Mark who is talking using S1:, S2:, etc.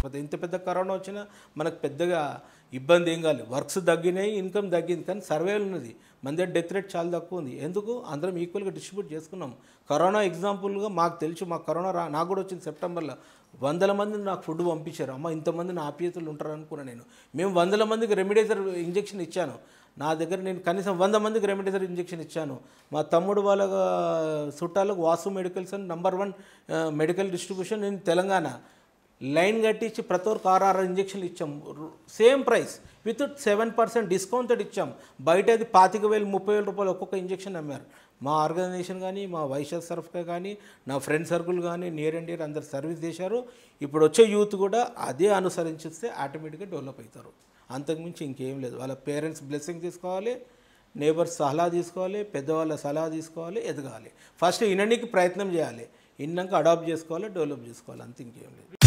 S1: ఇంత పెద్ద కరోనా వచ్చినా మనకు పెద్దగా ఇబ్బంది ఏం కాలేదు వర్క్స్ తగ్గినాయి ఇన్కమ్ తగ్గింది కానీ సర్వేలు ఉన్నది మన దగ్గర డెత్ రేట్ చాలా తక్కువ ఉంది ఎందుకు అందరం ఈక్వల్గా డిస్ట్రిబ్యూట్ చేసుకున్నాం కరోనా ఎగ్జాంపుల్గా మాకు తెలుసు మాకు కరోనా రా నాకు కూడా వచ్చింది సెప్టెంబర్లో వందల మంది నాకు ఫుడ్ పంపించారు అమ్మ ఇంతమంది నా ఆప్యాయతలు ఉంటారు అనుకున్నా నేను మేము వందల మందికి రెమిడైజర్ ఇంజెక్షన్ ఇచ్చాను నా దగ్గర నేను కనీసం వంద మందికి రెమిడైజర్ ఇంజెక్షన్ ఇచ్చాను మా తమ్ముడు వాళ్ళ చుట్టాలకు వాసు మెడికల్స్ అని నంబర్ వన్ మెడికల్ డిస్ట్రిబ్యూషన్ నేను తెలంగాణ లైన్ కట్టించి ప్రతి ఒక్కరికి ఆర్ఆర్ ఇంజెక్షన్లు ఇచ్చాం same price with seven percent discounted ఇచ్చాం బయట అది పాతిక వేలు ముప్పై వేల రూపాయలు ఒక్కొక్క ఇంజెక్షన్ అమ్మారు మా ఆర్గనైజేషన్ కానీ మా వైశాఖ సర్ఫ్గా కానీ నా ఫ్రెండ్ సర్కిల్ కానీ నియర్ అండ్ నియర్ అందరు సర్వీస్ చేశారు ఇప్పుడు వచ్చే యూత్ కూడా అదే అనుసరించిస్తే ఆటోమేటిక్గా డెవలప్ అవుతారు అంతకుమించి ఇంకేం లేదు వాళ్ళ పేరెంట్స్ బ్లెస్సింగ్ తీసుకోవాలి నేబర్స్ సలహా తీసుకోవాలి పెద్దవాళ్ళ సలహా తీసుకోవాలి ఎదగాలి ఫస్ట్ వినడానికి ప్రయత్నం చేయాలి విన్నాక అడాప్ట్ చేసుకోవాలి డెవలప్ చేసుకోవాలి అంత ఇంకేం లేదు